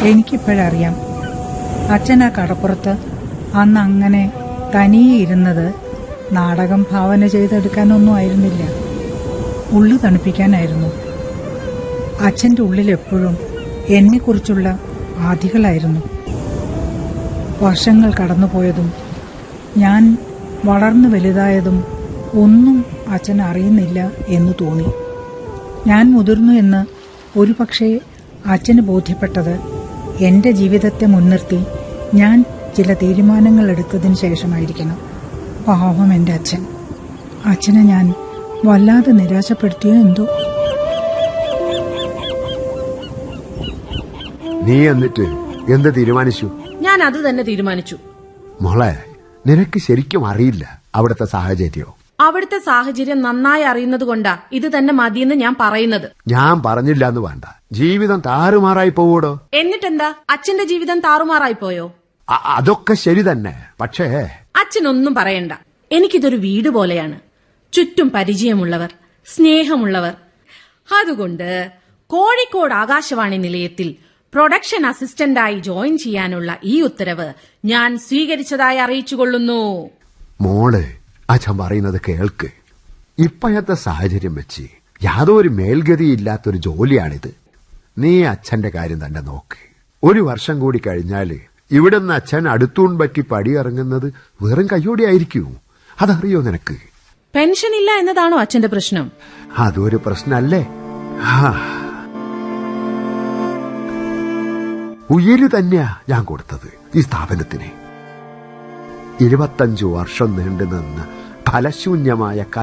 എനിക്കിപ്പോഴറിയാം അച്ഛൻ ആ കടപ്പുറത്ത് അന്ന് അങ്ങനെ തനിയെ ഇരുന്നത് നാടകം ഭാവന ചെയ്തെടുക്കാനൊന്നും ആയിരുന്നില്ല ഉള്ളു തണുപ്പിക്കാനായിരുന്നു അച്ഛന്റെ ഉള്ളിൽ എപ്പോഴും എന്നെക്കുറിച്ചുള്ള ആധികളായിരുന്നു വർഷങ്ങൾ കടന്നുപോയതും ഞാൻ വളർന്നു വലുതായതും ഒന്നും അച്ഛൻ അറിയുന്നില്ല എന്ന് തോന്നി ഞാൻ മുതിർന്നു എന്ന് ഒരുപക്ഷെ അച്ഛന് ബോധ്യപ്പെട്ടത് എന്റെ ജീവിതത്തെ മുൻനിർത്തി ഞാൻ ചില തീരുമാനങ്ങൾ എടുത്തതിന് ശേഷമായിരിക്കണം പാവം എന്റെ അച്ഛൻ അച്ഛനെ ഞാൻ വല്ലാതെ നിരാശപ്പെടുത്തിയോ എന്തോ നീ എന്നിട്ട് എന്ത് തീരുമാനിച്ചു ഞാൻ അത് തന്നെ തീരുമാനിച്ചു മോളെ നിനക്ക് ശരിക്കും അറിയില്ല അവിടുത്തെ സാഹചര്യം അവിടുത്തെ സാഹചര്യം നന്നായി അറിയുന്നത് കൊണ്ടാ ഇത് തന്നെ മതിയെന്ന് ഞാൻ പറയുന്നത് ഞാൻ പറഞ്ഞില്ല എന്ന് വേണ്ട ജീവിതം താറുമാറായി പോവൂടോ എന്നിട്ടെന്താ അച്ഛന്റെ ജീവിതം താറുമാറായി പോയോ അ- അതൊക്കെ ശരി തന്നെ പക്ഷേ അച്ഛനൊന്നും പറയണ്ട എനിക്കിതൊരു വീട് പോലെയാണ് ചുറ്റും പരിചയമുള്ളവർ സ്നേഹമുള്ളവർ അതുകൊണ്ട് കോഴിക്കോട് ആകാശവാണി നിലയത്തിൽ പ്രൊഡക്ഷൻ അസിസ്റ്റന്റായി ജോയിൻ ചെയ്യാനുള്ള ഈ ഉത്തരവ് ഞാൻ സ്വീകരിച്ചതായി അറിയിച്ചുകൊള്ളുന്നു മോള് അച്ഛൻ പറയുന്നത് കേൾക്ക് ഇപ്പോഴത്തെ സാഹചര്യം വെച്ച് യാതൊരു മേൽഗതിയില്ലാത്തൊരു ജോലിയാണിത് നീ അച്ഛന്റെ കാര്യം തന്നെ നോക്ക് ഒരു വർഷം കൂടി കഴിഞ്ഞാല് ഇവിടുന്ന് അച്ഛൻ അടുത്തൂൺ പറ്റി പടിയിറങ്ങുന്നത് വെറും കയ്യോടെ അതറിയോ നിനക്ക് പെൻഷൻ ഇല്ല എന്നതാണോ അച്ഛന്റെ പ്രശ്നം അതൊരു പ്രശ്നല്ലേ ഹാ. ഉയര് തന്നെയാ ഞാൻ കൊടുത്തത് ഈ സ്ഥാപനത്തിന് ഇരുപത്തഞ്ചു വർഷം നീണ്ടു നിന്ന ഫലശൂന്യമായ